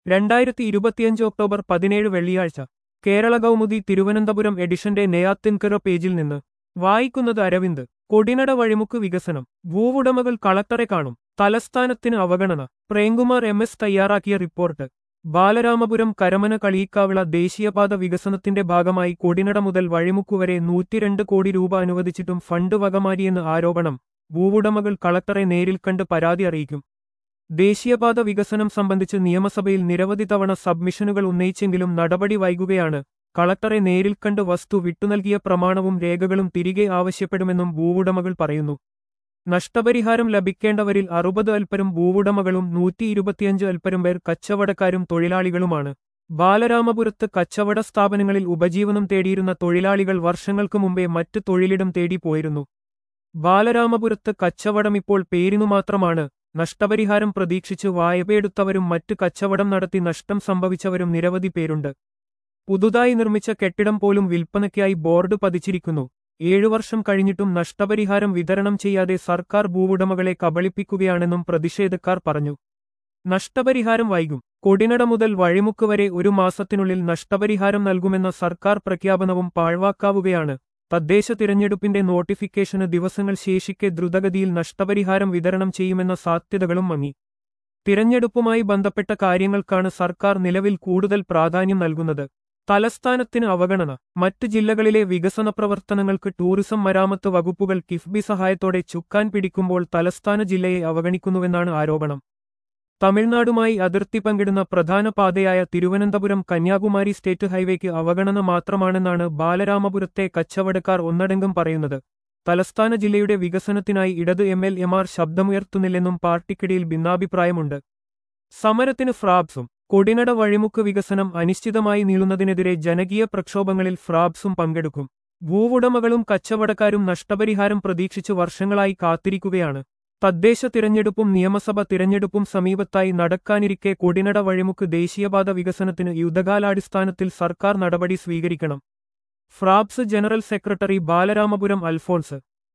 രണ്ടായിരത്തി ഇരുപത്തിയഞ്ച് ഒക്ടോബർ പതിനേഴ് വെള്ളിയാഴ്ച കേരള കൗമുദി തിരുവനന്തപുരം എഡിഷന്റെ നെയ്യാത്തിൻകര പേജിൽ നിന്ന് വായിക്കുന്നത് അരവിന്ദ് കൊടിനട വഴിമുക്ക് വികസനം ഭൂവുടമകൾ കളക്ടറെ കാണും തലസ്ഥാനത്തിന് അവഗണന പ്രേംകുമാർ എം എസ് തയ്യാറാക്കിയ റിപ്പോർട്ട് ബാലരാമപുരം കരമന കളിയിക്കാവിള ദേശീയപാത വികസനത്തിന്റെ ഭാഗമായി കൊടിനട മുതൽ വഴിമുക്കുവരെ നൂറ്റിരണ്ട് കോടി രൂപ അനുവദിച്ചിട്ടും ഫണ്ട് വകമാരിയെന്ന് ആരോപണം ഭൂവുടമകൾ കളക്ടറെ നേരിൽ കണ്ട് പരാതി അറിയിക്കും ദേശീയപാത വികസനം സംബന്ധിച്ച് നിയമസഭയിൽ നിരവധി തവണ സബ്മിഷനുകൾ ഉന്നയിച്ചെങ്കിലും നടപടി വൈകുകയാണ് കളക്ടറെ നേരിൽ കണ്ട് വസ്തു വിട്ടുനൽകിയ പ്രമാണവും രേഖകളും തിരികെ ആവശ്യപ്പെടുമെന്നും ഭൂവുടമകൾ പറയുന്നു നഷ്ടപരിഹാരം ലഭിക്കേണ്ടവരിൽ അറുപത് അൽപ്പരും ഭൂവുടമകളും നൂറ്റി ഇരുപത്തിയഞ്ച് അൽപ്പരും പേർ കച്ചവടക്കാരും തൊഴിലാളികളുമാണ് ബാലരാമപുരത്ത് കച്ചവട സ്ഥാപനങ്ങളിൽ ഉപജീവനം തേടിയിരുന്ന തൊഴിലാളികൾ വർഷങ്ങൾക്ക് മുമ്പേ മറ്റ് തൊഴിലിടം തേടി പോയിരുന്നു ബാലരാമപുരത്ത് കച്ചവടം ഇപ്പോൾ പേരിനു മാത്രമാണ് നഷ്ടപരിഹാരം പ്രതീക്ഷിച്ച് വായ്പയെടുത്തവരും മറ്റ് കച്ചവടം നടത്തി നഷ്ടം സംഭവിച്ചവരും നിരവധി പേരുണ്ട് പുതുതായി നിർമ്മിച്ച കെട്ടിടം പോലും വിൽപ്പനയ്ക്കായി ബോർഡ് പതിച്ചിരിക്കുന്നു ഏഴു വർഷം കഴിഞ്ഞിട്ടും നഷ്ടപരിഹാരം വിതരണം ചെയ്യാതെ സർക്കാർ ഭൂവുടമകളെ കബളിപ്പിക്കുകയാണെന്നും പ്രതിഷേധക്കാർ പറഞ്ഞു നഷ്ടപരിഹാരം വൈകും കൊടിനട മുതൽ വഴിമുക്ക് വരെ ഒരു മാസത്തിനുള്ളിൽ നഷ്ടപരിഹാരം നൽകുമെന്ന സർക്കാർ പ്രഖ്യാപനവും പാഴ്വാക്കാവുകയാണ് തദ്ദേശ തിരഞ്ഞെടുപ്പിന്റെ നോട്ടിഫിക്കേഷന് ദിവസങ്ങൾ ശേഷിക്കെ ദ്രുതഗതിയിൽ നഷ്ടപരിഹാരം വിതരണം ചെയ്യുമെന്ന സാധ്യതകളും മങ്ങി തിരഞ്ഞെടുപ്പുമായി ബന്ധപ്പെട്ട കാര്യങ്ങൾക്കാണ് സർക്കാർ നിലവിൽ കൂടുതൽ പ്രാധാന്യം നൽകുന്നത് തലസ്ഥാനത്തിന് അവഗണന മറ്റ് ജില്ലകളിലെ വികസന പ്രവർത്തനങ്ങൾക്ക് ടൂറിസം മരാമത്ത് വകുപ്പുകൾ കിഫ്ബി സഹായത്തോടെ ചുക്കാൻ പിടിക്കുമ്പോൾ തലസ്ഥാന ജില്ലയെ അവഗണിക്കുന്നുവെന്നാണ് ആരോപണം തമിഴ്നാടുമായി അതിർത്തി പങ്കിടുന്ന പ്രധാന പാതയായ തിരുവനന്തപുരം കന്യാകുമാരി സ്റ്റേറ്റ് ഹൈവേക്ക് അവഗണന മാത്രമാണെന്നാണ് ബാലരാമപുരത്തെ കച്ചവടക്കാർ ഒന്നടങ്കം പറയുന്നത് തലസ്ഥാന ജില്ലയുടെ വികസനത്തിനായി ഇടത് എം എൽ എമാർ ശബ്ദമുയർത്തുന്നില്ലെന്നും പാർട്ടിക്കിടയിൽ ഭിന്നാഭിപ്രായമുണ്ട് സമരത്തിന് ഫ്രാബ്സും കൊടിനട വഴിമുക്ക് വികസനം അനിശ്ചിതമായി നീളുന്നതിനെതിരെ ജനകീയ പ്രക്ഷോഭങ്ങളിൽ ഫ്രാബ്സും പങ്കെടുക്കും ഭൂവുടമകളും കച്ചവടക്കാരും നഷ്ടപരിഹാരം പ്രതീക്ഷിച്ചു വർഷങ്ങളായി കാത്തിരിക്കുകയാണ് തദ്ദേശ തിരഞ്ഞെടുപ്പും നിയമസഭ തിരഞ്ഞെടുപ്പും സമീപത്തായി നടക്കാനിരിക്കെ കൊടിനട വഴിമുക്ക് ദേശീയപാത വികസനത്തിന് യുദ്ധകാലാടിസ്ഥാനത്തിൽ സർക്കാർ നടപടി സ്വീകരിക്കണം FRABS general secretary Balaramapuram Alphons